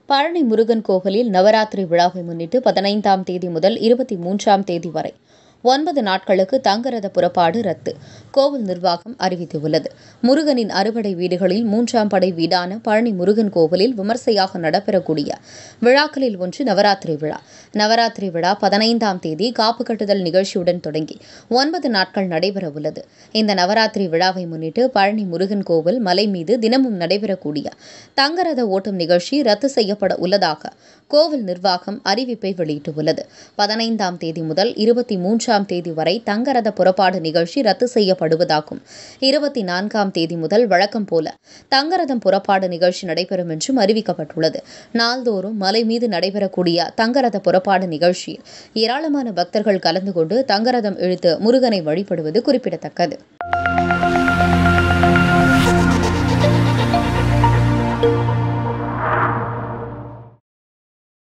பழனி முருகன் கோவிலில் நவராத்திரி விழாவை முன்னிட்டு பதினைந்தாம் தேதி முதல் இருபத்தி மூன்றாம் தேதி வரை ஒன்பது நாட்களுக்கு தங்கரத புறப்பாடு ரத்து கோவில் நிர்வாகம் அறிவித்துள்ளது முருகனின் அறுபடை வீடுகளில் மூன்றாம் படை வீடான பழனி முருகன் கோவிலில் விமர்சையாக நடைபெறக்கூடிய விழாக்களில் ஒன்று நவராத்திரி விழா நவராத்திரி விழா பதினைந்தாம் தேதி காப்பு கட்டுதல் நிகழ்ச்சியுடன் தொடங்கி ஒன்பது நாட்கள் நடைபெறவுள்ளது இந்த நவராத்திரி விழாவை முன்னிட்டு பழனி முருகன் கோவில் மலை மீது தினமும் நடைபெறக்கூடிய தங்கரத ஓட்டம் நிகழ்ச்சி ரத்து செய்யப்பட உள்ளதாக கோவில் நிர்வாகம் அறிவிப்பை வெளியிட்டுள்ளது பதினைந்தாம் தேதி முதல் இருபத்தி மூன்றாம் தேதி வரை தங்கரத புறப்பாடு நிகழ்ச்சி ரத்து செய்யப்படுவதாகும் இருபத்தி நான்காம் தேதி முதல் வழக்கம் போல தங்கரதம் புறப்பாடு நிகழ்ச்சி நடைபெறும் என்றும் அறிவிக்கப்பட்டுள்ளது நாள்தோறும் மலை மீது நடைபெறக்கூடிய தங்கரத புறப்பாடு நிகழ்ச்சியில் ஏராளமான பக்தர்கள் கலந்து கொண்டு தங்கரதம் இழுத்து முருகனை வழிபடுவது குறிப்பிடத்தக்கது